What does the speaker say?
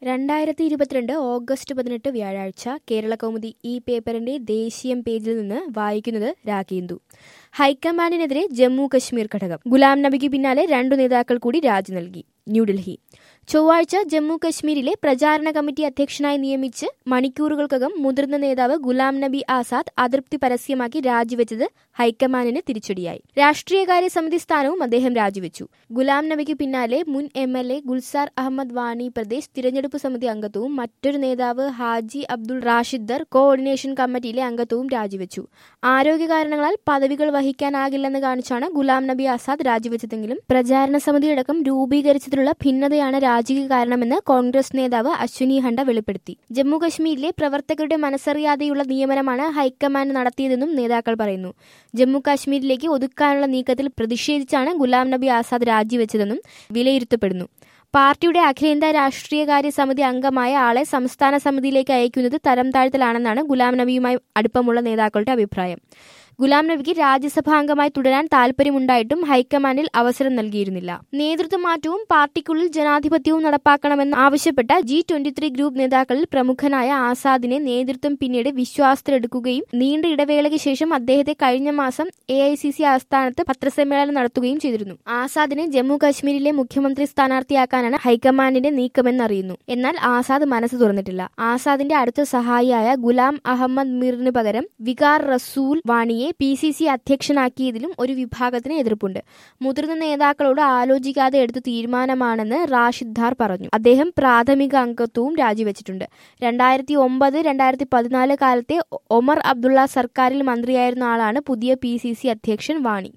രണ്ടായിരത്തി ഇരുപത്തിരണ്ട് ഓഗസ്റ്റ് പതിനെട്ട് വ്യാഴാഴ്ച കേരള കൗമുദി ഈ പേപ്പറിന്റെ ദേശീയം പേജിൽ നിന്ന് വായിക്കുന്നത് രാഗേന്ദു ഹൈക്കമാൻഡിനെതിരെ ജമ്മു കശ്മീർ ഘടകം ഗുലാം നബിക്ക് പിന്നാലെ രണ്ടു നേതാക്കൾ കൂടി രാജി നൽകി ന്യൂഡൽഹി ചൊവ്വാഴ്ച ജമ്മു കശ്മീരിലെ പ്രചാരണ കമ്മിറ്റി അധ്യക്ഷനായി നിയമിച്ച് മണിക്കൂറുകൾക്കകം മുതിർന്ന നേതാവ് ഗുലാം നബി ആസാദ് അതൃപ്തി പരസ്യമാക്കി രാജിവെച്ചത് ഹൈക്കമാൻഡിന് തിരിച്ചടിയായി രാഷ്ട്രീയകാര്യ സമിതി സ്ഥാനവും അദ്ദേഹം രാജിവെച്ചു ഗുലാം നബിക്ക് പിന്നാലെ മുൻ M L A Gulzar Ahmed Wani Pradesh തിരഞ്ഞെടുപ്പ് സമിതി അംഗത്വവും മറ്റൊരു നേതാവ് ഹാജി അബ്ദുൾ റാഷിദ്ദർ കോർഡിനേഷൻ കമ്മിറ്റിയിലെ അംഗത്വവും രാജിവെച്ചു ആരോഗ്യ കാരണങ്ങളാൽ പദവികൾ വഹിക്കാനാകില്ലെന്ന് കാണിച്ചാണ് ഗുലാം നബി ആസാദ് രാജിവെച്ചതെങ്കിലും പ്രചാരണ സമിതിയടക്കം രൂപീകരിച്ചതിലുള്ള ഭിന്നതയാണ് രാജിക്ക് കാരണമെന്ന് കോൺഗ്രസ് നേതാവ് അശ്വിനി ഹണ്ട വെളിപ്പെടുത്തി ജമ്മു കശ്മീരിലെ പ്രവർത്തകരുടെ മനസ്സറിയാതെയുള്ള നിയമനമാണ് ഹൈക്കമാൻഡ് നടത്തിയതെന്നും നേതാക്കൾ പറയുന്നു ജമ്മു കാശ്മീരിലേക്ക് ഒതുക്കാനുള്ള നീക്കത്തിൽ പ്രതിഷേധിച്ചാണ് ഗുലാം നബി ആസാദ് രാജിവെച്ചതെന്നും വിലയിരുത്തപ്പെടുന്നു പാർട്ടിയുടെ അഖിലേന്ത്യാ രാഷ്ട്രീയകാര്യ സമിതി അംഗമായ ആളെ സംസ്ഥാന സമിതിയിലേക്ക് അയക്കുന്നത് തരം താഴ്ത്തലാണെന്നാണ് ഗുലാം നബിയുമായി അടുപ്പമുള്ള നേതാക്കളുടെ അഭിപ്രായം ഗുലാം നബിക്ക് രാജ്യസഭാ അംഗമായി തുടരാൻ താൽപര്യമുണ്ടായിട്ടും ഹൈക്കമാൻഡിൽ അവസരം നൽകിയിരുന്നില്ല നേതൃത്വ മാറ്റവും പാർട്ടിക്കുള്ളിൽ ജനാധിപത്യവും നടപ്പാക്കണമെന്ന് ആവശ്യപ്പെട്ട ജി ട്വന്റി ത്രീ ഗ്രൂപ്പ് നേതാക്കളിൽ പ്രമുഖനായ ആസാദിനെ നേതൃത്വം പിന്നീട് വിശ്വാസത്തിലെടുക്കുകയും നീണ്ട ഇടവേളയ്ക്ക് ശേഷം അദ്ദേഹത്തെ കഴിഞ്ഞ മാസം എ ഐ സി സി ആസ്ഥാനത്ത് പത്രസമ്മേളനം നടത്തുകയും ചെയ്തിരുന്നു ആസാദിനെ ജമ്മു കാശ്മീരിലെ മുഖ്യമന്ത്രി സ്ഥാനാർത്ഥിയാക്കാനാണ് ഹൈക്കമാൻഡിന്റെ നീക്കമെന്നറിയുന്നു എന്നാൽ ആസാദ് മനസ്സ് തുറന്നിട്ടില്ല ആസാദിന്റെ അടുത്ത സഹായിയായ ഗുലാം അഹമ്മദ് മീറിന് പകരം വികാർ റസൂൽ വാണിയെ പി സി സി അധ്യക്ഷനാക്കിയതിലും ഒരു വിഭാഗത്തിന് എതിർപ്പുണ്ട് മുതിർന്ന നേതാക്കളോട് ആലോചിക്കാതെ എടുത്ത തീരുമാനമാണെന്ന് റാഷിദ്ദാർ പറഞ്ഞു അദ്ദേഹം പ്രാഥമിക അംഗത്വവും രാജിവെച്ചിട്ടുണ്ട് രണ്ടായിരത്തി ഒമ്പത് രണ്ടായിരത്തി പതിനാല് കാലത്തെ ഒമർ അബ്ദുള്ള സർക്കാരിൽ മന്ത്രിയായിരുന്ന ആളാണ് പുതിയ പി സി സി അധ്യക്ഷൻ വാണി